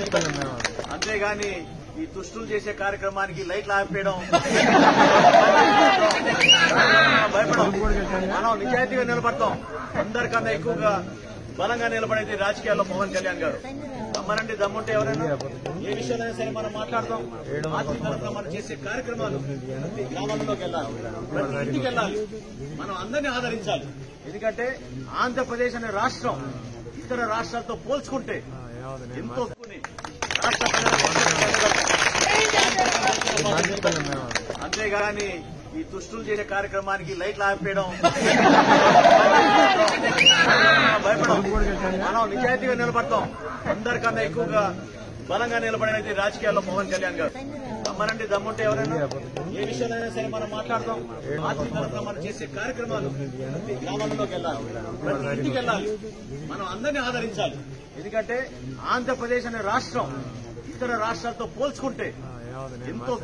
అంతేగాని ఈ దుష్టులు చేసే కార్యక్రమానికి లైట్లు ఆపేయడం భయపడం మనం నిజాయితీగా నిలబడతాం అందరికన్నా ఎక్కువగా బలంగా నిలబడేది రాజకీయాల్లో పవన్ కళ్యాణ్ గారు రమ్మనండి దమ్ముంటే ఎవరైనా ఏ విషయాలైనా సరే మనం మాట్లాడతాం పార్టీ తరఫున మనం చేసే కార్యక్రమాలు ప్రతి గ్రామాల్లోకి వెళ్ళాలి ప్రతి ఇంటికి వెళ్ళాలి మనం అందరినీ ఆదరించాలి ఎందుకంటే ఆంధ్రప్రదేశ్ అనే రాష్ట్రం ఇతర రాష్ట్రాలతో పోల్చుకుంటే ఎంతో కొన్ని రాష్ట్ర ప్రజలకు అంతేగాని ఈ దుష్టులు చేసే కార్యక్రమానికి లైట్లు ఆపేయడం భయపడం మనం నిజాయితీగా నిలబడతాం అందరికన్నా ఎక్కువగా బలంగా నిలబడేది రాజకీయాల్లో పవన్ కళ్యాణ్ గారు రమ్మనండి దమ్ముంటే ఎవరైనా ఏ విషయాలైనా సరే మనం మాట్లాడతాం పార్టీ తరఫున మనం చేసే కార్యక్రమాలు ప్రతి గ్రామాల్లోకి వెళ్ళాలి ప్రతి ఇంటికి వెళ్ళాలి మనం అందరినీ ఆదరించాలి ఎందుకంటే ఆంధ్రప్రదేశ్ అనే రాష్ట్రం ఇతర రాష్ట్రాలతో పోల్చుకుంటే ఎంతో